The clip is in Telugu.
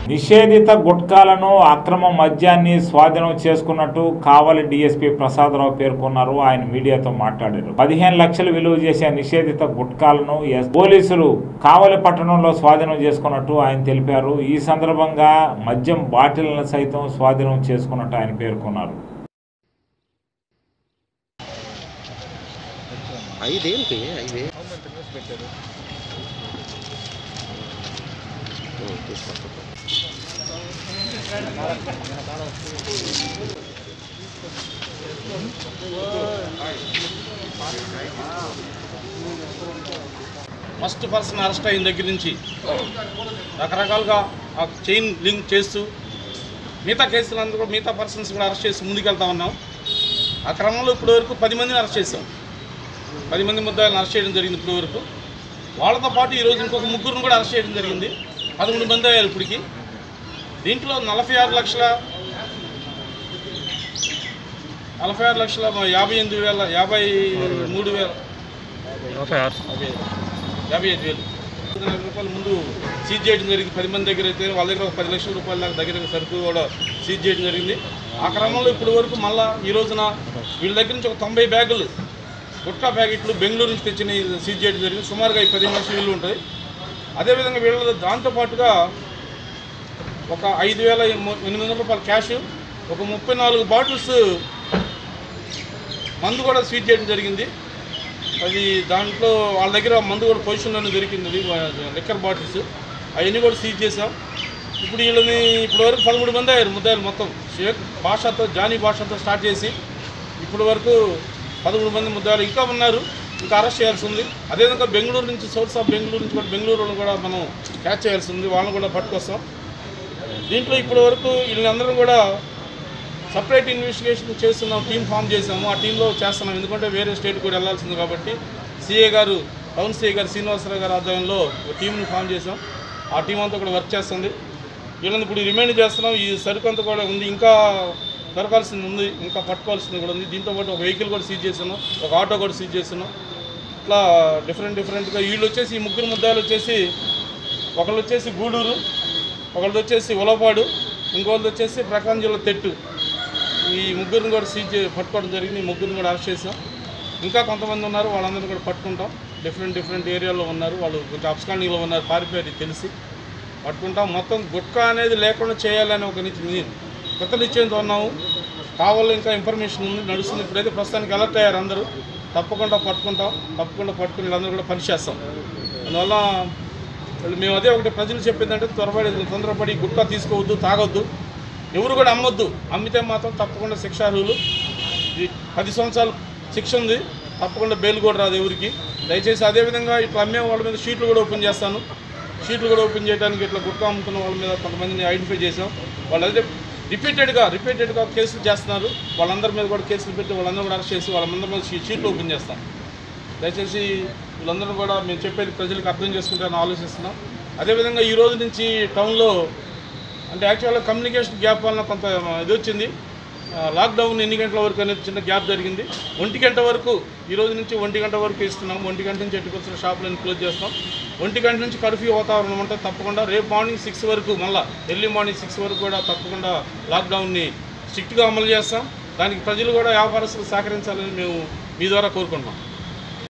నిషేధిత గుట్కాలను అక్రమ మద్యాన్ని స్వాధీనం చేసుకున్నట్టు కావలి డీఎస్పీ ప్రసాదరావు పేర్కొన్నారు ఆయన మీడియాతో మాట్లాడారు పదిహేను లక్షలు విలువ చేసే నిషేధిత గుట్కాలను ఎస్ పోలీసులు కావలి పట్టణంలో స్వాధీనం చేసుకున్నట్టు ఆయన తెలిపారు ఈ సందర్భంగా మద్యం బాటిళ్లను సైతం స్వాధీనం చేసుకున్నట్టు ఆయన పేర్కొన్నారు ఐదేంటి ఐదే తీసుకొస్తా ఫస్ట్ పర్సన్ అరెస్ట్ అయిన దగ్గర నుంచి రకరకాలుగా ఆ చైన్ లింక్ చేస్తూ మిగతా కేసులందరూ కూడా మిగతా పర్సన్స్ కూడా అరెస్ట్ చేసి ముందుకెళ్తా ఉన్నాం ఆ క్రమంలో ఇప్పటి వరకు పది మందిని అరెస్ట్ చేసాం పది మంది ముద్దాయిలను అరెస్ట్ చేయడం జరిగింది ఇప్పటి వరకు వాళ్ళతో పాటు ఈరోజు ఇంకొక ముగ్గురిని కూడా అరెస్ట్ చేయడం జరిగింది పదమూడు మంది అయ్యారు ఇప్పటికి దీంట్లో నలభై ఆరు లక్షల నలభై ఆరు లక్షల యాభై ఎనిమిది వేల యాభై మూడు వేల యాభై ఐదు వేలు ఐదు లక్షల రూపాయలు ముందు సీజ్ చేయడం జరిగింది పది మంది దగ్గర అయితే వాళ్ళ దగ్గర ఒక పది లక్షల రూపాయల దాకా దగ్గర సరుకు కూడా సీజ్ చేయడం జరిగింది ఆ క్రమంలో ఇప్పటి వరకు మళ్ళా ఈ రోజున వీళ్ళ దగ్గర నుంచి ఒక తొంభై బ్యాగులు గుట్కా ప్యాకెట్లు బెంగళూరు నుంచి తెచ్చిన సీజ్ చేయడం జరిగింది సుమారుగా ఈ పదిహేను లక్షల విలువ ఉంటుంది అదేవిధంగా వీళ్ళ దాంతోపాటుగా ఒక ఐదు వేల ఎనిమిది వందల రూపాయల క్యాష్ ఒక ముప్పై నాలుగు బాటిల్స్ మందు కూడా సీజ్ చేయడం జరిగింది అది దాంట్లో వాళ్ళ దగ్గర మందు కూడా పొజిషన్లోనే దొరికింది లిక్కర్ బాటిల్స్ అవన్నీ కూడా సీజ్ చేసాం ఇప్పుడు వీళ్ళని ఇప్పటి వరకు పదమూడు మంది అయ్యారు ముద్దాయిలు మొత్తం షేక్ భాషతో జానీ భాషతో స్టార్ట్ చేసి ఇప్పటి వరకు పదమూడు మంది ముద్దాయిలు ఇంకా ఉన్నారు ఇంకా అరెస్ట్ చేయాల్సి ఉంది అదేవిధంగా బెంగళూరు నుంచి సోర్స్ ఆఫ్ బెంగళూరు నుంచి కూడా బెంగళూరు వాళ్ళని కూడా మనం క్యాచ్ చేయాల్సి ఉంది వాళ్ళని కూడా పట్టుకొస్తాం దీంట్లో ఇప్పటి వరకు వీళ్ళందరం కూడా సపరేట్ ఇన్వెస్టిగేషన్ చేస్తున్నాం టీం ఫామ్ చేసాము ఆ టీంలో చేస్తున్నాం ఎందుకంటే వేరే స్టేట్ కూడా వెళ్ళాల్సింది కాబట్టి సిఏ గారు టౌన్ సిఏ గారు శ్రీనివాసరావు గారి ఆధ్వర్యంలో ఒక టీంని ఫామ్ చేసాం ఆ టీం అంతా కూడా వర్క్ చేస్తుంది వీళ్ళని ఇప్పుడు రిమైండ్ చేస్తున్నాం ఈ సరుకు అంతా కూడా ఉంది ఇంకా దొరకాల్సింది ఉంది ఇంకా పట్టుకోవాల్సింది కూడా ఉంది దీంతో పాటు ఒక వెహికల్ కూడా సీజ్ చేస్తున్నాం ఒక ఆటో కూడా సీజ్ చేస్తున్నాం ఇట్లా డిఫరెంట్ డిఫరెంట్గా వీళ్ళు వచ్చేసి ఈ ముగ్గురు ముద్దాలు వచ్చేసి ఒకళ్ళు వచ్చేసి గూడూరు ఒకళ్ళది వచ్చేసి ఉలపాడు ఇంకోళ్ళది వచ్చేసి ప్రకాశం జిల్లా తెట్టు ఈ ముగ్గురిని కూడా సీజ్ చే- పట్టుకోవడం జరిగింది ఈ ముగ్గురిని కూడా అరెస్ట్ చేసాం ఇంకా కొంతమంది ఉన్నారు వాళ్ళందరినీ కూడా పట్టుకుంటాం డిఫరెంట్ డిఫరెంట్ ఏరియాలో ఉన్నారు వాళ్ళు కొంచెం అప్స్కాండింగ్లో ఉన్నారు పారిపోయారు తెలిసి పట్టుకుంటాం మొత్తం గుట్కా అనేది లేకుండా చేయాలని ఒక నిత్య కొత్త నిశ్చయంతో ఉన్నాము కావాలో ఇంకా ఇన్ఫర్మేషన్ ఉంది నడుస్తుంది ఇప్పుడైతే ప్రస్తుతానికి అలర్ట్ అయ్యారు అందరూ తప్పకుండా పట్టుకుంటాం తప్పకుండా పట్టుకుని వీళ్ళందరూ కూడా పని చేస్తాం అందువల్ల వాళ్ళు మేము అదే ఒకటి ప్రజలు చెప్పిందంటే త్వరపడి తొందరపడి గుట్కా తీసుకోవద్దు తాగొద్దు ఎవరు కూడా అమ్మొద్దు అమ్మితే మాత్రం తప్పకుండా శిక్షార్హులు ఈ పది సంవత్సరాలు శిక్ష ఉంది తప్పకుండా బెయిల్ కూడా రాదు ఎవరికి దయచేసి అదేవిధంగా ఇట్లా అమ్మే వాళ్ళ మీద షీట్లు కూడా ఓపెన్ చేస్తాను షీట్లు కూడా ఓపెన్ చేయడానికి ఇట్లా గుట్కా అమ్ముతున్న వాళ్ళ మీద కొంతమందిని ఐడెంటిఫై చేసాం వాళ్ళు అయితే రిపీటెడ్గా రిపీటెడ్గా కేసులు చేస్తున్నారు వాళ్ళందరి మీద కూడా కేసులు పెట్టి వాళ్ళందరూ కూడా అరెస్ట్ చేసి వాళ్ళందరి మీద షీ- షీట్లు ఓపెన్ చేస్తాం దయచేసి వీళ్ళందరూ కూడా మేము చెప్పేది ప్రజలకు అర్థం చేసుకుంటారని ఆలోచిస్తున్నాం అదేవిధంగా ఈ రోజు నుంచి టౌన్లో అంటే యాక్చువల్గా కమ్యూనికేషన్ గ్యాప్ వలన కొంత ఇది వచ్చింది ఆ, లాక్డౌన్ ఎన్ని గంటల వరకు అనేది చిన్న గ్యాప్ జరిగింది ఒంటి గంట వరకు ఈ రోజు నుంచి ఒంటి గంట వరకు ఇస్తున్నాం ఒంటి గంట నుంచి ఎట్టి పర్సెంట్ షాపులను క్లోజ్ చేస్తాం ఒంటి గంట నుంచి కర్ఫ్యూ వాతావరణం ఉంటే తప్పకుండా రేపు మార్నింగ్ సిక్స్ వరకు మళ్ళీ ఎర్లీ మార్నింగ్ సిక్స్ వరకు కూడా తప్పకుండా లాక్డౌన్ని స్ట్రిక్ట్గా అమలు చేస్తాం దానికి ప్రజలు కూడా వ్యాపారస్తులు సహకరించాలని మేము మీ ద్వారా కోరుకుంటున్నాం